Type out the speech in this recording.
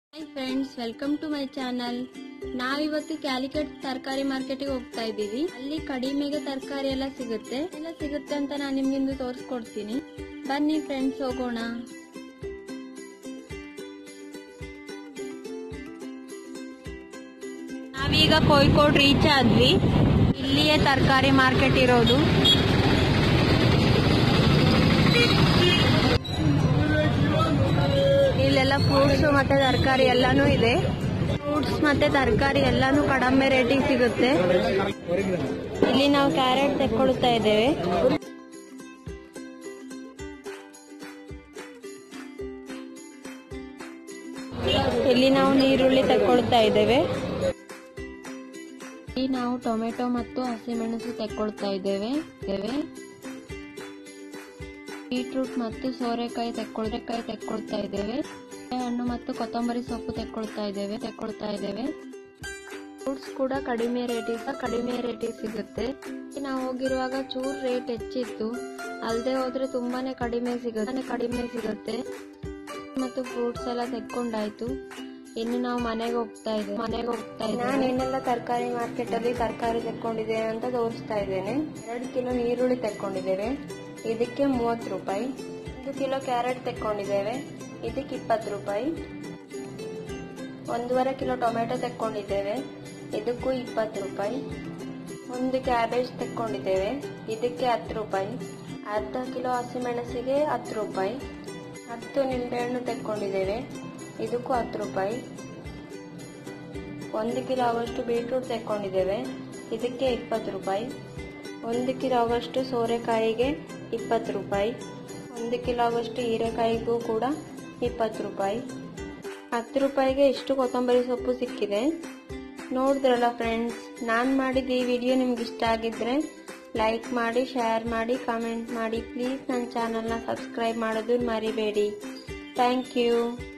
hi friends welcome to my channel ನಾವಿವತ್ತು ಕ್ಯಾಲಿಕಟ್ ತರಕಾರಿ ಮಾರ್ಕೆಟಿಗೆ ಹೋಗ್ತಾ ಇದ್ದೀವಿ ಅಲ್ಲಿ ಕಡಿಮೆಗೆ ತರಕಾರಿ ಎಲ್ಲ ಸಿಗುತ್ತೆ ಎಲ್ಲ ಸಿಗುತ್ತೆ ಅಂತ ನಾನು ನಿಮ್ಗಿಂದು ತೋರಿಸ್ಕೊಡ್ತೀನಿ ಬನ್ನಿ ಫ್ರೆಂಡ್ಸ್ ಹೋಗೋಣ ನಾವೀಗ ಕೋಯ್ಕೋಡ್ ರೀಚ್ ಆದ್ವಿ ಇಲ್ಲಿಯೇ ತರಕಾರಿ ಮಾರ್ಕೆಟ್ ಇರೋದು ಇಲ್ಲೆಲ್ಲ ಫ್ರೂಟ್ಸ್ ಮತ್ತೆ ತರಕಾರಿ ಎಲ್ಲಾನು ಇದೆ ಫ್ರೂಟ್ಸ್ ಮತ್ತೆ ತರಕಾರಿ ಎಲ್ಲಾನು ಕಡಿಮೆ ರೇಟಿಗೆ ಸಿಗುತ್ತೆ ಇಲ್ಲಿ ನಾವು ಕ್ಯಾರೆಟ್ ತೆಕ್ಕೊಳ್ತಾ ಇದ್ದೇವೆ ಇಲ್ಲಿ ನಾವು ನೀರುಳ್ಳಿ ತೆಕ್ಕೊಳ್ತಾ ಇದ್ದೇವೆ ಇಲ್ಲಿ ನಾವು ಟೊಮೆಟೊ ಮತ್ತು ಹಸಿಮೆಣಸು ತೆಕ್ಕೊಳ್ತಾ ಇದ್ದೇವೆ ಇದ್ದೇವೆ ಬೀಟ್ರೂಟ್ ಮತ್ತು ಸೋರೆಕಾಯಿ ತೆಕ್ಕೊಳ್ಕಾಯಿ ತೆಕ್ಕೊಳ್ತಾ ಇದ್ದೇವೆ ಹಣ್ಣು ಮತ್ತು ಕೊತ್ತಂಬರಿ ಸೊಪ್ಪು ತೆಕ್ಕೊಳ್ತಾ ಇದ್ದೇವೆ ತೆಕ್ಕೊಳ್ತಾ ಇದ್ದೇವೆ ಫ್ರೂಟ್ಸ್ ಕೂಡ ಕಡಿಮೆ ರೇಟಿಗೆ ಕಡಿಮೆ ರೇಟಿಗೆ ಸಿಗುತ್ತೆ ನಾವು ಹೋಗಿರುವಾಗ ಚೂರ್ ರೇಟ್ ಹೆಚ್ಚಿತ್ತು ಅಲ್ಲದೆ ಹೋದ್ರೆ ತುಂಬಾನೇ ಕಡಿಮೆ ಸಿಗುತ್ತೆ ಕಡಿಮೆ ಸಿಗುತ್ತೆ ಮತ್ತು ಫ್ರೂಟ್ಸ್ ಎಲ್ಲ ತೆಕ್ಕೊಂಡಾಯ್ತು ಇನ್ನು ನಾವು ಮನೆಗೆ ಹೋಗ್ತಾ ಇದ್ದೇವೆ ಮನೆಗೆ ಹೋಗ್ತಾ ಇದ್ದೇವೆ ನಾನು ಏನೆಲ್ಲ ತರಕಾರಿ ಮಾರ್ಕೆಟ್ ಅಲ್ಲಿ ತರಕಾರಿ ತೆಕ್ಕೊಂಡಿದ್ದೇನೆ ಅಂತ ತೋರಿಸ್ತಾ ಇದ್ದೇನೆ ಎರಡು ಕಿಲೋ ಈರುಳ್ಳಿ ತೆಕ್ಕೊಂಡಿದ್ದೇವೆ ಇದಕ್ಕೆ ಮೂವತ್ತು ರೂಪಾಯಿ ಒಂದು ಕಿಲೋ ಕ್ಯಾರೆಟ್ ತೆಕ್ಕೊಂಡಿದ್ದೇವೆ ಇದಕ್ಕೆ ಇಪ್ಪತ್ತು ರೂಪಾಯಿ ಒಂದೂವರೆ ಕಿಲೋ ಟೊಮೆಟೊ ತೆಕ್ಕೊಂಡಿದ್ದೇವೆ ಇದಕ್ಕೂ ಇಪ್ಪತ್ತು ರೂಪಾಯಿ ಒಂದು ಕ್ಯಾಬೇಜ್ ತೆಕ್ಕೊಂಡಿದ್ದೇವೆ ಇದಕ್ಕೆ ಹತ್ತು ರೂಪಾಯಿ ಅರ್ಧ ಕಿಲೋ ಹಸಿಮೆಣಸಿಗೆ ಹತ್ತು ರೂಪಾಯಿ ಹತ್ತು ನಿಂಬೆಹಣ್ಣು ತೆಕ್ಕೊಂಡಿದ್ದೇವೆ ಇದಕ್ಕೂ ಹತ್ತು ರೂಪಾಯಿ ಒಂದು ಕಿಲೋ ಆಗೋಷ್ಟು ಬೀಟ್ರೂಟ್ ತೆಕ್ಕೊಂಡಿದ್ದೇವೆ ಇದಕ್ಕೆ ಇಪ್ಪತ್ತು ರೂಪಾಯಿ ಒಂದು ಕಿಲೋ ಆಗೋಷ್ಟು ಸೋರೆಕಾಯಿಗೆ ಇಪ್ಪತ್ತು ರೂಪಾಯಿ ಒಂದು ಕಿಲೋ ಆಗೋಷ್ಟು ಹೀರೆಕಾಯಿಗೂ ಕೂಡ ಇಪ್ಪತ್ತು ರೂಪಾಯಿ ಹತ್ತು ರೂಪಾಯಿಗೆ ಇಷ್ಟು ಕೊತ್ತಂಬರಿ ಸೊಪ್ಪು ಸಿಕ್ಕಿದೆ ನೋಡಿದ್ರಲ್ಲ ಫ್ರೆಂಡ್ಸ್ ನಾನು ಮಾಡಿದ ಈ ವಿಡಿಯೋ ನಿಮ್ಗೆ ಇಷ್ಟ ಆಗಿದ್ರೆ ಲೈಕ್ ಮಾಡಿ ಶೇರ್ ಮಾಡಿ ಕಮೆಂಟ್ ಮಾಡಿ ಪ್ಲೀಸ್ ನನ್ನ ಚಾನಲ್ನ ಸಬ್ಸ್ಕ್ರೈಬ್ ಮಾಡೋದು ಮರಿಬೇಡಿ ಥ್ಯಾಂಕ್ ಯು